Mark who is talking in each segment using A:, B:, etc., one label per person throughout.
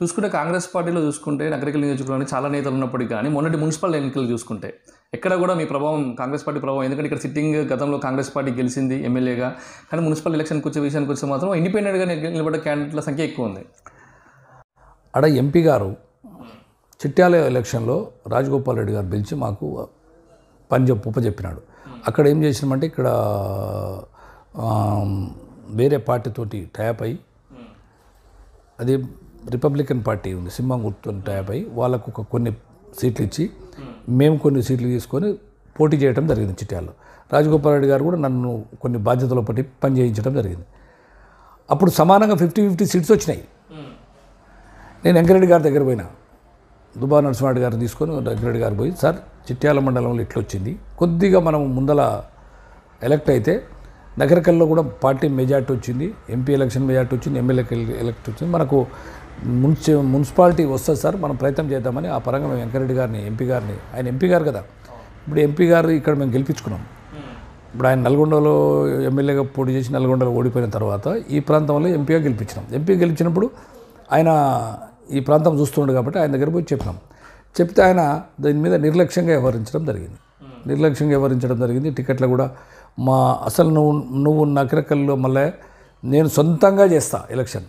A: చూసుకుంటే కాంగ్రెస్ పార్టీలో చూసుకుంటే నగరికల్ నియోజకవర్గానికి చాలా నేతలు ఉన్నప్పటికీ కానీ మొన్నటి మున్సిపల్ ఎన్నికలు చూసుకుంటే ఎక్కడ కూడా మీ ప్రభావం కాంగ్రెస్ పార్టీ ప్రభావం ఎందుకంటే ఇక్కడ సిట్టింగ్ గతంలో కాంగ్రెస్ పార్టీ గెలిచింది ఎమ్మెల్యేగా కానీ మున్సిపల్ ఎలక్షన్కి వచ్చే విషయానికి వచ్చే మాత్రం ఇండిపెండెంట్గా నిలబడ్డ క్యాండిడేట్ల సంఖ్య ఎక్కువ ఉంది
B: ఆడ ఎంపీ గారు చిట్యాల ఎలక్షన్లో రాజగోపాల్ రెడ్డి గారు పిలిచి మాకు పని చెప్పు ఉపజెప్పినాడు అక్కడ ఏం చేసినామంటే ఇక్కడ ఆ, వేరే పార్టీతోటి ట్యాప్ అయ్యి అది రిపబ్లికన్ పార్టీ ఉంది సింహం గుర్తు ట్యాప్ అయ్యి వాళ్ళకు ఒక కొన్ని సీట్లు ఇచ్చి మేము కొన్ని సీట్లు తీసుకొని పోటీ చేయడం జరిగింది చిట్యాల్లో రాజగోపాల్ రెడ్డి గారు కూడా నన్ను కొన్ని బాధ్యతలు పట్టి పని చేయించడం జరిగింది అప్పుడు సమానంగా ఫిఫ్టీ ఫిఫ్టీ సీట్స్ వచ్చినాయి నేను వెంకరెడ్డి గారి దగ్గర పోయినా దుబా నరసింహారెడ్డి గారిని తీసుకొని వెంకరెడ్డి గారు పోయి సార్ చిట్యాల మండలంలో ఇట్లా వచ్చింది కొద్దిగా మనం ముందల ఎలక్ట్ అయితే నగరకల్లో కూడా పార్టీ మెజార్టీ వచ్చింది ఎంపీ ఎలక్షన్ మెజార్టీ వచ్చింది ఎమ్మెల్యే ఎలక్ట్ వచ్చింది మనకు మున్సి మున్సిపాలిటీ వస్తుంది సార్ మనం ప్రయత్నం చేద్దామని ఆ పరంగా మేము వెంకరెడ్డి గారిని ఎంపీ గారిని ఆయన ఎంపీ గారు కదా ఇప్పుడు ఎంపీ గారు ఇక్కడ మేము గెలిపించుకున్నాం ఇప్పుడు ఆయన నల్గొండలో ఎమ్మెల్యేగా పోటీ చేసి నల్గొండలో ఓడిపోయిన తర్వాత ఈ ప్రాంతంలో ఎంపీగా గెలిపించినాం ఎంపీ గెలిచినప్పుడు ఆయన ఈ ప్రాంతం చూస్తుండే కాబట్టి ఆయన దగ్గర పోయి చెప్పినాం చెప్తే ఆయన దీని మీద నిర్లక్ష్యంగా వ్యవహరించడం జరిగింది నిర్లక్ష్యంగా వ్యవహరించడం జరిగింది టికెట్లు కూడా మా అసలు నువ్వు నువ్వు నకరకల్లో మళ్ళీ నేను సొంతంగా చేస్తా ఎలక్షన్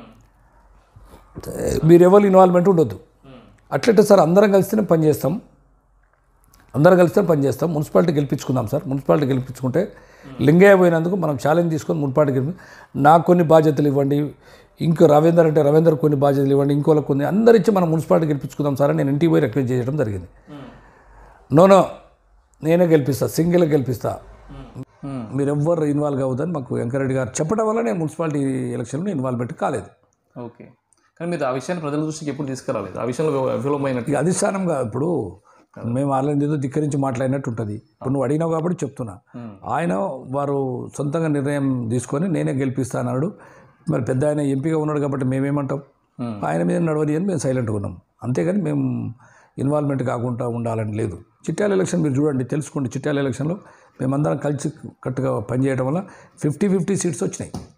B: మీరు ఎవరు ఇన్వాల్వ్మెంట్ ఉండొద్దు అట్లట్టే సార్ అందరం కలిస్తేనే పని చేస్తాం అందరం కలిస్తే పని చేస్తాం మున్సిపాలిటీ గెలిపించుకుందాం సార్ మున్సిపాలిటీ గెలిపించుకుంటే లింగయ్య పోయినందుకు మనం ఛాలెంజ్ తీసుకొని మున్సిపాలిటీ గెలిపి నాకు కొన్ని బాధ్యతలు ఇవ్వండి ఇంకో రవీందర్ అంటే రవీందర్ కొన్ని బాధ్యతలు ఇవ్వండి ఇంకోళ్ళకి కొన్ని అందరు ఇచ్చి మనం మున్సిపాలిటీ గెలిపించుకుందాం సార్ అని నేను ఇంటికి పోయి రిక్వెస్ట్ చేయడం జరిగింది నోనో నేనే గెలిపిస్తా సింగిల్ గెలిపిస్తా మీరు ఎవ్వరు ఇన్వాల్వ్ కావద్దని మాకు వెంకరెడ్డి గారు చెప్పడం వల్ల నేను మున్సిపాలిటీ ఎలక్షన్లో ఇన్వాల్వ్మెంట్ కాలేదు
A: ఓకే కానీ మీరు ఆ విషయాన్ని ప్రజల దృష్టికి ఎప్పుడు తీసుకురాలేదు ఆ విషయంలో విఫలమైనట్టు
B: ఇక అధిష్టానంగా ఇప్పుడు మేము వాళ్ళని ఏదో ధిక్కరించి మాట్లాడినట్టు ఉంటుంది ఇప్పుడు నువ్వు అడిగినావు కాబట్టి చెప్తున్నా ఆయన వారు సొంతంగా నిర్ణయం తీసుకొని నేనే గెలిపిస్తా అన్నాడు మరి పెద్ద ఆయన ఎంపీగా ఉన్నాడు కాబట్టి మేమేమంటాం ఆయన మీద నడవని అని మేము సైలెంట్గా ఉన్నాం అంతేగాని మేము ఇన్వాల్వ్మెంట్ కాకుండా ఉండాలని లేదు చిట్యాల ఎలక్షన్ మీరు చూడండి తెలుసుకోండి చిట్యాల ఎలక్షన్లో మేమందరం కలిసి కట్టుగా పనిచేయడం వల్ల ఫిఫ్టీ ఫిఫ్టీ సీట్స్ వచ్చినాయి